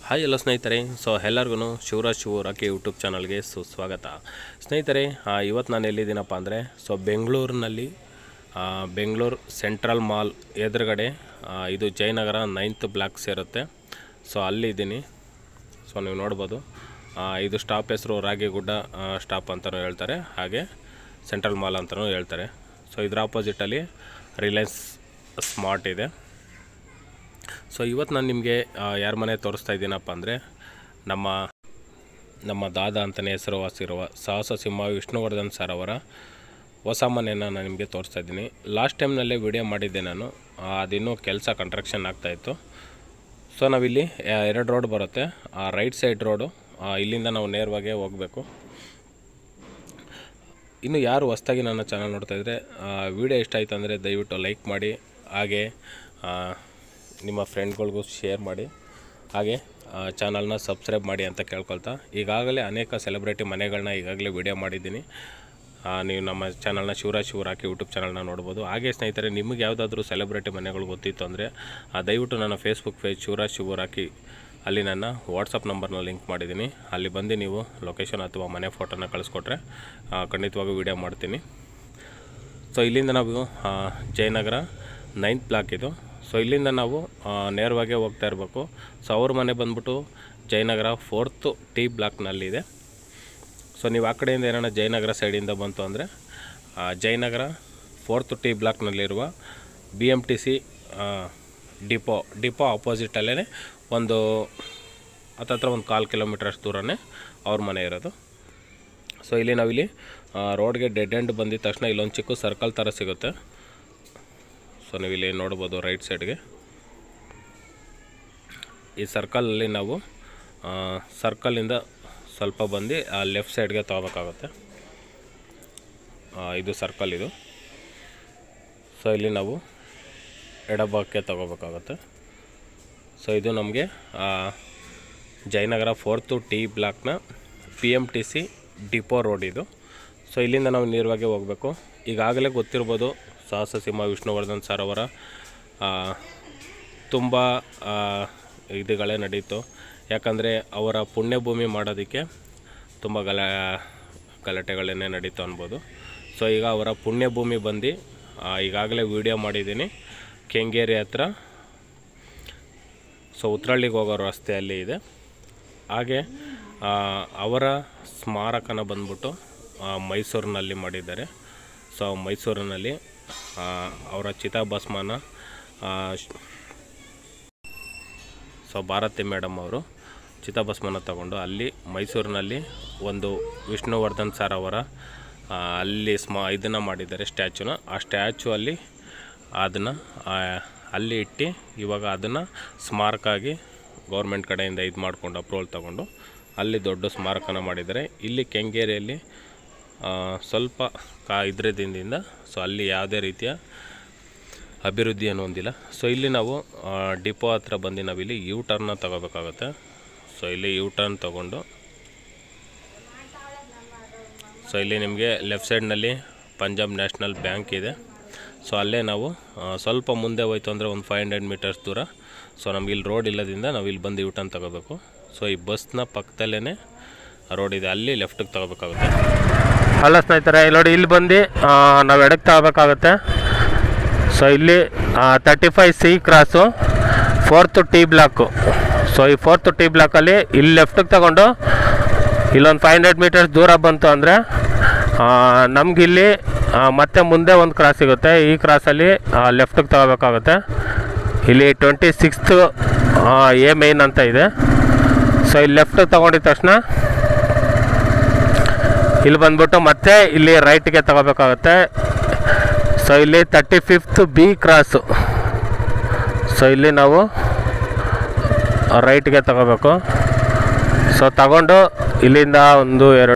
hi ಎಲ್ಲ ಸ್ನೇಹಿತರೆ so ಎಲ್ಲರಿಗೂ ಶಿವರಾಜ್ ಶಿವ ರಾಕಿ ಯೂಟ್ಯೂಬ್ ಚಾನಲ್ಗೆ ಸುಸ್ವಾಗತ ಸ್ನೇಹಿತರೆ ಆ, ಇವತ್ತು ನಾನು ಎಲ್ಲಿದ್ದೀನಪ್ಪ ಅಂದರೆ ಸೊ ಬೆಂಗಳೂರಿನಲ್ಲಿ ಆ, ಬೆಂಗಳೂರು ಸೆಂಟ್ರಲ್ ಮಾಲ್ ಎದುರುಗಡೆ ಆ, ಇದು ಜಯನಗರ ನೈನ್ತ್ ಬ್ಲಾಕ್ ಸೇರುತ್ತೆ ಸೊ ಅಲ್ಲಿದ್ದೀನಿ ಸೊ ನೀವು ನೋಡ್ಬೋದು ಆ, ಇದು ಸ್ಟಾಪ್ ಹೆಸರು ರಾಗಿಗುಡ್ಡ ಆ, ಸ್ಟಾಪ್ ಅಂತಲೂ ಹೇಳ್ತಾರೆ ಹಾಗೆ ಸೆಂಟ್ರಲ್ ಮಾಲ್ ಅಂತಲೂ ಹೇಳ್ತಾರೆ ಸೊ ಇದ್ರ ಆಪೋಸಿಟಲ್ಲಿ ರಿಲಯನ್ಸ್ ಸ್ಮಾರ್ಟ್ ಇದೆ ಸೊ ಇವತ್ತು ನಾನು ನಿಮಗೆ ಯಾರ ಮನೆ ತೋರಿಸ್ತಾ ಇದ್ದೀನಪ್ಪ ಅಂದರೆ ನಮ್ಮ ನಮ್ಮ ದಾದ ಅಂತಲೇ ಹೆಸರುವಾಸಿರುವ ಸಾಹಸ ಸಿಂಹ ವಿಷ್ಣುವರ್ಧನ್ ಸರ್ ಅವರ ಹೊಸ ಮನೆಯನ್ನು ನಾನು ನಿಮಗೆ ತೋರಿಸ್ತಾ ಇದ್ದೀನಿ ಲಾಸ್ಟ್ ಟೈಮ್ನಲ್ಲೇ ವಿಡಿಯೋ ಮಾಡಿದ್ದೆ ನಾನು ಆ, ಅದಿನ್ನೂ ಕೆಲಸ ಕನ್ಸ್ಟ್ರಕ್ಷನ್ ಆಗ್ತಾಯಿತ್ತು ಸೊ ನಾವಿಲ್ಲಿ ಆ, ಎರಡು ರೋಡ್ ಬರುತ್ತೆ ಆ ರೈಟ್ ಸೈಡ್ ರೋಡು ಆ, ಇಲ್ಲಿಂದ ನಾವು ನೇರವಾಗಿ ಹೋಗಬೇಕು ಇನ್ನು ಯಾರು ಹೊಸ್ದಾಗಿ ನನ್ನ ಚಾನಲ್ ನೋಡ್ತಾ ಇದ್ದರೆ ವಿಡಿಯೋ ಇಷ್ಟ ಆಯಿತು ಅಂದರೆ ದಯವಿಟ್ಟು ಲೈಕ್ ಮಾಡಿ ಹಾಗೆ ಆ, ನಿಮ್ಮ ಫ್ರೆಂಡ್ಗಳಿಗೂ ಶೇರ್ ಮಾಡಿ ಹಾಗೆ ಚಾನಲ್ನ ಸಬ್ಸ್ಕ್ರೈಬ್ ಮಾಡಿ ಅಂತ ಕೇಳ್ಕೊಳ್ತಾ ಈಗಾಗಲೇ ಅನೇಕ ಸೆಲೆಬ್ರಿಟಿ ಮನೆಗಳನ್ನ ಈಗಾಗಲೇ ವಿಡಿಯೋ ಮಾಡಿದ್ದೀನಿ ಆ, ನೀವು ನಮ್ಮ ಚಾನಲ್ನ ಶಿವರಾಜ್ ಶಿವರಾಕಿ ಯೂಟ್ಯೂಬ್ ಚಾನಲ್ನ ನೋಡ್ಬೋದು ಹಾಗೆ ಸ್ನೇಹಿತರೆ ನಿಮಗೆ ಯಾವುದಾದ್ರೂ ಸೆಲೆಬ್ರಿಟಿ ಮನೆಗಳು ಗೊತ್ತಿತ್ತು ಅಂದರೆ ದಯವಿಟ್ಟು ನನ್ನ ಫೇಸ್ಬುಕ್ ಪೇಜ್ ಶಿವರಾಜ್ ಶಿವರಾಕಿ ಅಲ್ಲಿ ನನ್ನ ವಾಟ್ಸಪ್ ನಂಬರ್ನ ಲಿಂಕ್ ಮಾಡಿದ್ದೀನಿ ಅಲ್ಲಿ ಬಂದು ನೀವು ಲೊಕೇಶನ್ ಅಥವಾ ಮನೆ ಫೋಟೋನ ಕಳಿಸ್ಕೊಟ್ರೆ ಆ, ಖಂಡಿತವಾಗೂ ವಿಡಿಯೋ ಮಾಡ್ತೀನಿ ಸೊ ಇಲ್ಲಿಂದ ನಾವು ಆ, ಜಯನಗರ ನೈನ್ತ್ ಬ್ಲಾಕ್ ಇದು ಸೊ ಇಲ್ಲಿಂದ ನಾವು ಆ, ನೇರವಾಗಿ ಹೋಗ್ತಾ ಇರಬೇಕು ಸೊ ಅವ್ರ ಮನೆ ಬಂದ್ಬಿಟ್ಟು ಜಯನಗರ ಫೋರ್ತು ಟಿ ಬ್ಲಾಕ್ನಲ್ಲಿದೆ ಸೊ ನೀವು ಆ ಕಡೆಯಿಂದ ಏನಾರ ಜಯನಗರ ಸೈಡಿಂದ ಬಂತು ಅಂದರೆ ಜಯನಗರ ಫೋರ್ತ್ ಟಿ ಬ್ಲಾಕ್ನಲ್ಲಿರುವ B M T C depot depot ಆಪೋಸಿಟಲ್ಲೇ ಒಂದು ಹತ್ತತ್ರ ಒಂದು ಕಾಲು ಕಿಲೋಮೀಟ್ರ್ ಅಷ್ಟು ದೂರನೇ ಅವ್ರ ಮನೆ ಇರೋದು ಸೊ ಇಲ್ಲಿ ನಾವಿಲ್ಲಿ ಆ, ರೋಡ್ಗೆ ಡೆಡ್ ಎಂಡ್ ಬಂದಿದ ತಕ್ಷಣ ಇಲ್ಲೊಂದು ಚಿಕ್ಕ ಸರ್ಕಲ್ ಥರ ಸಿಗುತ್ತೆ ಸೊ ನೀವು ಇಲ್ಲಿ ನೋಡ್ಬೋದು ರೈಟ್ ಸೈಡ್ಗೆ ಈ ಸರ್ಕಲಲ್ಲಿ ನಾವು ಆ, ಸರ್ಕಲಿಂದ ಸ್ವಲ್ಪ ಬಂದು ಆ ಲೆಫ್ಟ್ ಸೈಡ್ಗೆ ತೊಗೋಬೇಕಾಗುತ್ತೆ ಆ, ಇದು ಸರ್ಕಲ್ ಇದು ಸೊ ಇಲ್ಲಿ ನಾವು ಎಡಭಾಗಕ್ಕೆ ತಗೋಬೇಕಾಗುತ್ತೆ ಸೊ ಇದು ನಮಗೆ ಜಯನಗರ ಫೋರ್ತು ಟಿ ಬ್ಲಾಕ್ನ P M T C depot road ಇದು ಸೊ ಇಲ್ಲಿಂದ ನಾವು ನೇರವಾಗಿ ಹೋಗಬೇಕು ಈಗಾಗಲೇ ಗೊತ್ತಿರ್ಬೋದು ಸಾಹಸ ಸಿಂಹ ವಿಷ್ಣುವರ್ಧನ್ ಸರ್ ಅವರ ತುಂಬ ಇದುಗಳೇ ನಡೀತು ಯಾಕಂದರೆ ಅವರ ಪುಣ್ಯಭೂಮಿ ಮಾಡೋದಕ್ಕೆ ತುಂಬ ಗಲ ಗಲಾಟೆಗಳನ್ನೇ ನಡೀತು ಅನ್ಬೋದು ಸೊ ಈಗ ಅವರ ಪುಣ್ಯಭೂಮಿ ಬಂದು ಈಗಾಗಲೇ ವಿಡಿಯೋ ಮಾಡಿದ್ದೀನಿ ಕೆಂಗೇರಿ ಹತ್ರ ಸೊ ಉತ್ರಳ್ಳಿಗೆ ಹೋಗೋ ರಸ್ತೆಯಲ್ಲಿ ಇದೆ ಹಾಗೆ ಆ, ಅವರ ಸ್ಮಾರಕನ ಬಂದ್ಬಿಟ್ಟು ಆ, ಮೈಸೂರಿನಲ್ಲಿ ಮಾಡಿದ್ದಾರೆ ಸೊ ಮೈಸೂರಿನಲ್ಲಿ ಆ, ಅವರ ಚಿತಾಭಸ್ಮನ ಆ, ಶ್- ಸೊ ಭಾರತಿ ಮೇಡಮ್ ಅವರು ಚಿತಾಭಸ್ಮನ ತಗೊಂಡು ಅಲ್ಲಿ ಮೈಸೂರಿನಲ್ಲಿ ಒಂದು ವಿಷ್ಣುವರ್ಧನ್ ಸರ್ ಅವರ ಆ, ಅಲ್ಲಿ ಸ್ಮಾ ಇದನ್ನು ಮಾಡಿದ್ದಾರೆ ಸ್ಟ್ಯಾಚುನ ಆ ಸ್ಟ್ಯಾಚು ಅಲ್ಲಿ ಅದನ್ನು ಅಲ್ಲಿ ಇಟ್ಟು ಇವಾಗ ಅದನ್ನು ಸ್ಮಾರಕ ಆಗಿ ಗೌರ್ಮೆಂಟ್ ಕಡೆಯಿಂದ ಇದು ಮಾಡ್ಕೊಂಡು ಅಪ್ರೂವಲ್ ತಗೊಂಡು ಅಲ್ಲಿ ದೊಡ್ಡ ಸ್ಮಾರಕನ ಮಾಡಿದ್ದಾರೆ ಇಲ್ಲಿ ಕೆಂಗೇರಿಯಲ್ಲಿ ಆ, ಸ್ವಲ್ಪ ಕಾ ಇದ್ರದಿಂದ ಸೊ ಅಲ್ಲಿ ಯಾವುದೇ ರೀತಿಯ ಅಭಿವೃದ್ಧಿಯನ್ನು ಹೊಂದಿಲ್ಲ ಸೊ ಇಲ್ಲಿ ನಾವು ಆ, ಡಿಪೋ ಹತ್ರ ಬಂದು ನಾವಿಲ್ಲಿ ಯೂ ಟರ್ನ ತಗೋಬೇಕಾಗುತ್ತೆ ಸೊ ಇಲ್ಲಿ ಯೂ ಟರ್ನ್ ತಗೊಂಡು ಸೊ ಇಲ್ಲಿ ನಿಮಗೆ ಲೆಫ್ಟ್ ಸೈಡ್ನಲ್ಲಿ ಪಂಜಾಬ್ ನ್ಯಾಷನಲ್ ಬ್ಯಾಂಕ್ ಇದೆ ಸೊ ಅಲ್ಲೇ ನಾವು ಆ, ಸ್ವಲ್ಪ ಮುಂದೆ ಹೋಯ್ತು ಅಂದರೆ ಒಂದು ಫೈವ್ ಹಂಡ್ರೆಡ್ ಮೀಟರ್ಸ್ ದೂರ ಸೊ ನಮ್ಗೆ ಇಲ್ಲಿ ರೋಡ್ ಇಲ್ಲದಿಂದ ನಾವು ಇಲ್ಲಿ ಬಂದು ಯೂ ಟರ್ನ್ ತಗೋಬೇಕು ಸೊ ಈ ಬಸ್ನ ಪಕ್ಕದಲ್ಲೇ ರೋಡ್ ಇದೆ ಅಲ್ಲಿ ಲೆಫ್ಟಿಗೆ ತಗೋಬೇಕಾಗುತ್ತೆ ಅಲ್ಲ ಸ್ನೇಹಿತರೆ ಇಲ್ಲಿ ನೋಡಿ ಇಲ್ಲಿ ಬಂದು ನಾವು ಎಡಕ್ಕೆ ತಗೋಬೇಕಾಗುತ್ತೆ ಸೊ ಇಲ್ಲಿ thirty five C cross fourth T block so ಈ ಫೋರ್ತ್ ಟಿ ಬ್ಲಾಕಲ್ಲಿ ಇಲ್ಲಿ ಲೆಫ್ಟಿಗೆ ತಗೊಂಡು ಇಲ್ಲೊಂದು ಫೈವ್ ಹಂಡ್ರೆಡ್ ಮೀಟರ್ಸ್ ದೂರ ಬಂತು ಅಂದರೆ ನಮಗಿಲ್ಲಿ ಮತ್ತೆ ಮುಂದೆ ಒಂದು ಕ್ರಾಸ್ ಸಿಗುತ್ತೆ ಈ ಕ್ರಾಸಲ್ಲಿ ಲೆಫ್ಟಿಗೆ ತಗೋಬೇಕಾಗುತ್ತೆ ಇಲ್ಲಿ ಟ್ವೆಂಟಿ ಸಿಕ್ಸ್ತ್ ಎ ಮೈನ್ ಅಂತ ಇದೆ ಸೊ ಇಲ್ಲಿ ಲೆಫ್ಟಿಗೆ ತಗೊಂಡಿದ ತಕ್ಷಣ ಇಲ್ಲಿ ಬಂದ್ಬಿಟ್ಟು ಮತ್ತೆ ಇಲ್ಲಿ ರೈಟ್ಗೆ ತಗೋಬೇಕಾಗುತ್ತೆ ಸೊ ಇಲ್ಲಿ thirty fifth B cross so ಇಲ್ಲಿ ನಾವು ರೈಟ್ಗೆ ತಗೋಬೇಕು ಸೊ ತಗೊಂಡು ಇಲ್ಲಿಂದ ಒಂದು ಎರಡು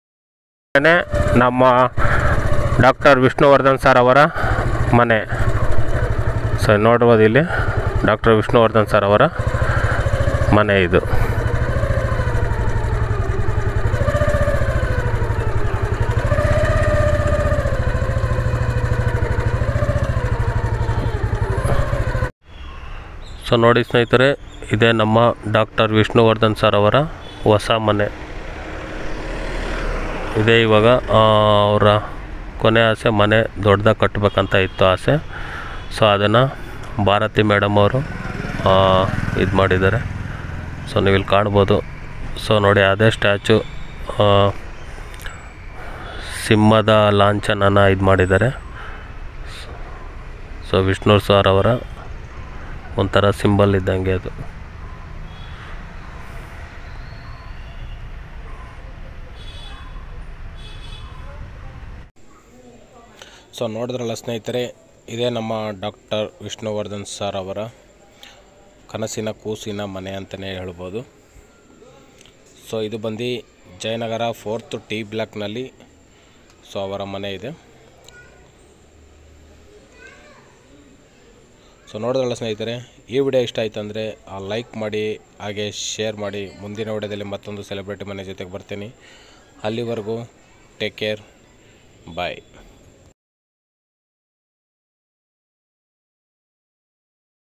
ನಮ್ಮ ಡಾಕ್ಟರ್ ವಿಷ್ಣುವರ್ಧನ್ ಸರ್ ಅವರ ಮನೆ ಸೊ ನೋಡ್ಬೋದು ಇಲ್ಲಿ ಡಾಕ್ಟರ್ ವಿಷ್ಣುವರ್ಧನ್ ಸರ್ ಅವರ ಮನೆ ಇದು ಸೊ ಸೊ ನೋಡಿ ಸ್ನೇಹಿತರೆ ಇದೇ ನಮ್ಮ ಡಾಕ್ಟರ್ ವಿಷ್ಣುವರ್ಧನ್ ಸರ್ ಅವರ ಹೊಸ ಮನೆ ಇದೇ ಇವಾಗ ಆ, ಅವರ ಕೊನೆ ಆಸೆ ಮನೆ ದೊಡ್ಡದಾಗಿ ಕಟ್ಟಬೇಕಂತ ಇತ್ತು ಆಸೆ ಸೊ ಅದನ್ನು ಭಾರತಿ ಮೇಡಮ್ ಅವರು ಇದು ಮಾಡಿದ್ದಾರೆ ಸೊ ನೀವು ಇಲ್ಲಿ ಕಾಣ್ಬೋದು ಸೊ ನೋಡಿ ಅದೇ ಸ್ಟ್ಯಾಚು ಸಿಂಹದ ಲಾಂಛನನ ಇದು ಮಾಡಿದ್ದಾರೆ ಸೊ ವಿಷ್ಣು ಸರ್ ಅವರ ಒಂಥರ ಸಿಂಬಲ್ ಇದ್ದಂಗೆ ಅದು ಸೊ ನೋಡಿದ್ರಲ್ಲ ಸ್ನೇಹಿತರೆ ಇದೇ ನಮ್ಮ ಡಾಕ್ಟರ್ ವಿಷ್ಣುವರ್ಧನ್ ಸರ್ ಅವರ ಕನಸಿನ ಕೂಸಿನ ಮನೆ ಅಂತಲೇ ಹೇಳ್ಬೋದು ಸೊ ಇದು ಬಂದು ಜಯನಗರ ಫೋರ್ತ್ ಟಿ ಬ್ಲಾಕ್ನಲ್ಲಿ ಸೊ ಅವರ ಮನೆ ಇದೆ ಸೊ ನೋಡಿದ್ರಲ್ಲ ಸ್ನೇಹಿತರೆ ಈ ವಿಡಿಯೋ ಇಷ್ಟ ಆಯ್ತು ಅಂದರೆ ಲೈಕ್ ಮಾಡಿ ಹಾಗೆ ಶೇರ್ ಮಾಡಿ ಮುಂದಿನ ವಿಡಿಯೋದಲ್ಲಿ ಮತ್ತೊಂದು ಸೆಲೆಬ್ರಿಟಿ ಮನೆ ಜೊತೆಗೆ ಬರ್ತೀನಿ ಅಲ್ಲಿವರೆಗೂ ಟೇಕ್ ಕೇರ್ ಬಾಯ್